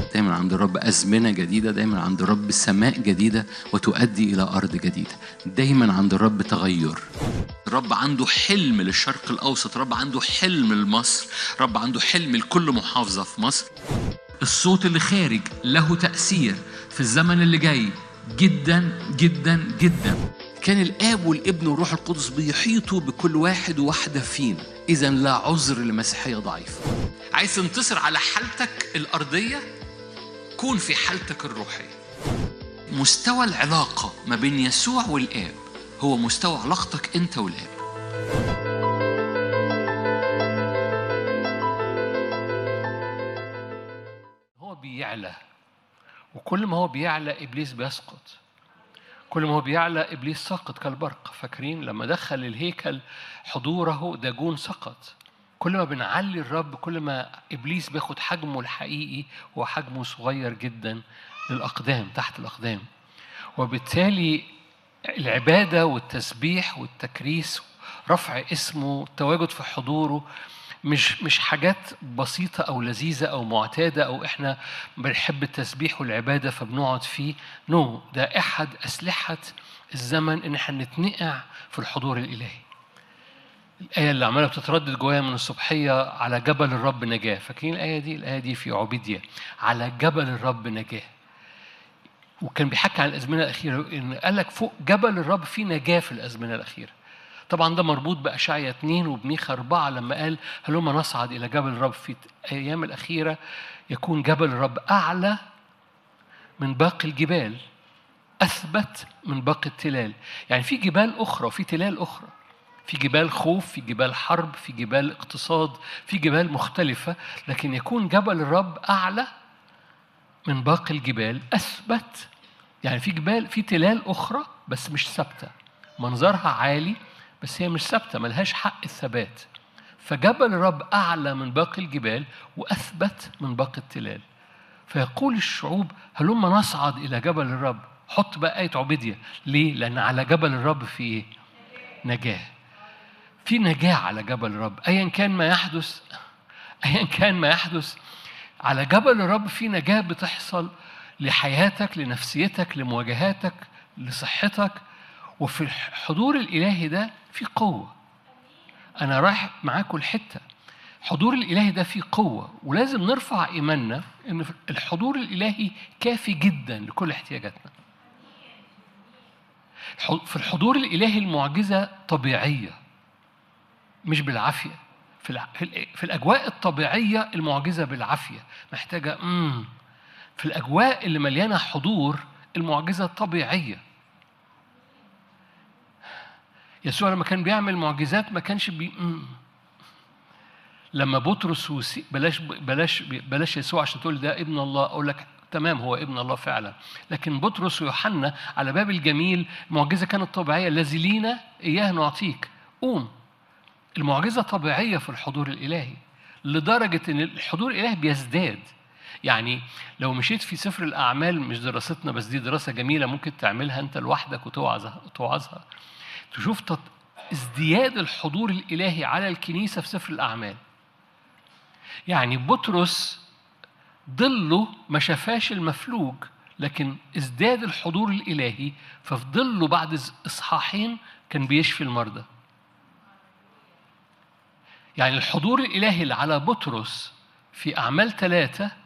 دايما عند الرب أزمنة جديدة دايما عند الرب سماء جديدة وتؤدي إلى أرض جديدة دايما عند الرب تغير الرب عنده حلم للشرق الأوسط الرب عنده حلم لمصر الرب عنده حلم لكل محافظة في مصر الصوت اللي خارج له تأثير في الزمن اللي جاي جدا جدا جدا كان الآب والابن والروح القدس بيحيطوا بكل واحد وواحدة فينا إذا لا عذر لمسيحية ضعيفة عايز تنتصر على حالتك الأرضية كون في حالتك الروحية مستوى العلاقة ما بين يسوع والآب هو مستوى علاقتك أنت والآب هو بيعلى وكل ما هو بيعلى ابليس بيسقط كل ما هو بيعلى ابليس ساقط كالبرق فاكرين لما دخل الهيكل حضوره داجون سقط كل ما بنعلي الرب كل ما ابليس بياخد حجمه الحقيقي وحجمه صغير جدا للاقدام تحت الاقدام وبالتالي العباده والتسبيح والتكريس رفع اسمه التواجد في حضوره مش مش حاجات بسيطة أو لذيذة أو معتادة أو إحنا بنحب التسبيح والعبادة فبنقعد فيه نو no. ده أحد أسلحة الزمن إن إحنا نتنقع في الحضور الإلهي الآية اللي عمالة بتتردد جوايا من الصبحية على جبل الرب نجاة فاكرين الآية دي؟ الآية دي في عبيدية على جبل الرب نجاة وكان بيحكي عن الأزمنة الأخيرة إن قال لك فوق جبل الرب في نجاة في الأزمنة الأخيرة طبعا ده مربوط بأشعيا اثنين وبميخا أربعة لما قال هلما نصعد إلى جبل الرب في الأيام الأخيرة يكون جبل الرب أعلى من باقي الجبال أثبت من باقي التلال يعني في جبال أخرى وفي تلال أخرى في جبال خوف في جبال حرب في جبال اقتصاد في جبال مختلفة لكن يكون جبل الرب أعلى من باقي الجبال أثبت يعني في جبال في تلال أخرى بس مش ثابتة منظرها عالي بس هي مش ثابتة ملهاش حق الثبات فجبل الرب أعلى من باقي الجبال وأثبت من باقي التلال فيقول الشعوب هلما نصعد إلى جبل الرب حط بقى آية عبيدية ليه؟ لأن على جبل الرب في إيه؟ نجاة في نجاة على جبل الرب أيا كان ما يحدث أيا كان ما يحدث على جبل الرب في نجاة بتحصل لحياتك لنفسيتك لمواجهاتك لصحتك وفي الحضور الإلهي ده في قوة أنا رايح معاكم الحتة الحضور الإلهي ده فيه قوة ولازم نرفع إيماننا إن الحضور الإلهي كافي جدا لكل احتياجاتنا في الحضور الإلهي المعجزة طبيعية مش بالعافية في, في الأجواء الطبيعية المعجزة بالعافية محتاجة مم. في الأجواء اللي مليانة حضور المعجزة طبيعية يسوع لما كان بيعمل معجزات ما كانش بي مم. لما بطرس وسي... بلاش بلاش بلاش يسوع عشان تقول ده ابن الله اقول لك تمام هو ابن الله فعلا لكن بطرس ويوحنا على باب الجميل المعجزه كانت طبيعيه الذي لينا اياه نعطيك قوم المعجزه طبيعيه في الحضور الالهي لدرجه ان الحضور الالهي بيزداد يعني لو مشيت في سفر الاعمال مش دراستنا بس دي دراسه جميله ممكن تعملها انت لوحدك وتوعظها وتوعظها تشوف ازدياد الحضور الإلهي على الكنيسة في سفر الأعمال يعني بطرس ظله ما شافاش المفلوج لكن ازداد الحضور الإلهي ففي ظله بعد إصحاحين كان بيشفي المرضى يعني الحضور الإلهي اللي على بطرس في أعمال ثلاثة